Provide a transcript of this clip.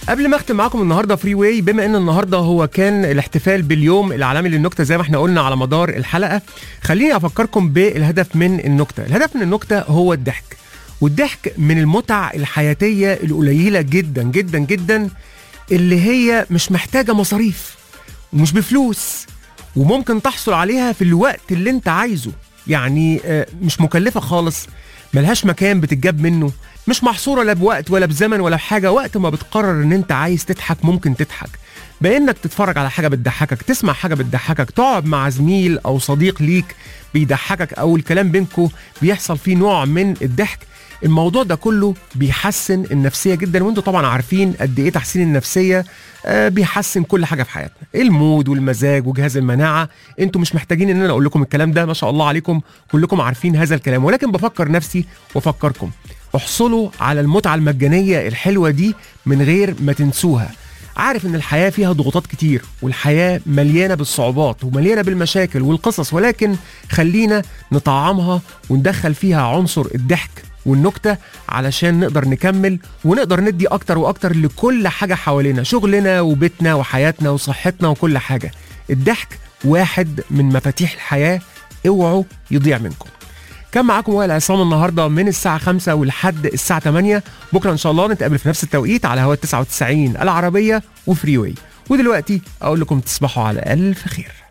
قبل ما اختم معاكم النهارده فري واي بما ان النهارده هو كان الاحتفال باليوم العالمي للنكته زي ما احنا قلنا على مدار الحلقه خليني افكركم بالهدف من النكته الهدف من النكته هو الضحك والضحك من المتع الحياتيه القليله جدا جدا جدا اللي هي مش محتاجه مصاريف ومش بفلوس وممكن تحصل عليها في الوقت اللي انت عايزه يعني آه، مش مكلفه خالص ملهاش مكان بتتجاب منه مش محصوره لا بوقت ولا بزمن ولا بحاجه وقت ما بتقرر ان انت عايز تضحك ممكن تضحك بانك تتفرج على حاجه بتضحكك تسمع حاجه بتضحكك تقعد مع زميل او صديق ليك بيضحكك او الكلام بينكو بيحصل فيه نوع من الضحك الموضوع ده كله بيحسن النفسيه جدا وانتوا طبعا عارفين قد ايه تحسين النفسيه آه، بيحسن كل حاجه في حياتنا المود والمزاج وجهاز المناعه انتوا مش محتاجين ان انا اقول لكم الكلام ده ما شاء الله عليكم كلكم عارفين هذا الكلام ولكن بفكر نفسي وافكركم احصلوا على المتعه المجانيه الحلوه دي من غير ما تنسوها عارف ان الحياه فيها ضغوطات كتير والحياه مليانه بالصعوبات ومليانه بالمشاكل والقصص ولكن خلينا نطعمها وندخل فيها عنصر الضحك والنكته علشان نقدر نكمل ونقدر ندي اكتر واكتر لكل حاجه حوالينا شغلنا وبيتنا وحياتنا وصحتنا وكل حاجه الضحك واحد من مفاتيح الحياه اوعوا يضيع منكم كان معاكم وائل عصام النهارده من الساعه 5 ولحد الساعه 8 بكره ان شاء الله نتقابل في نفس التوقيت على هوا 99 العربيه وفري واي ودلوقتي اقول لكم تصبحوا على الف خير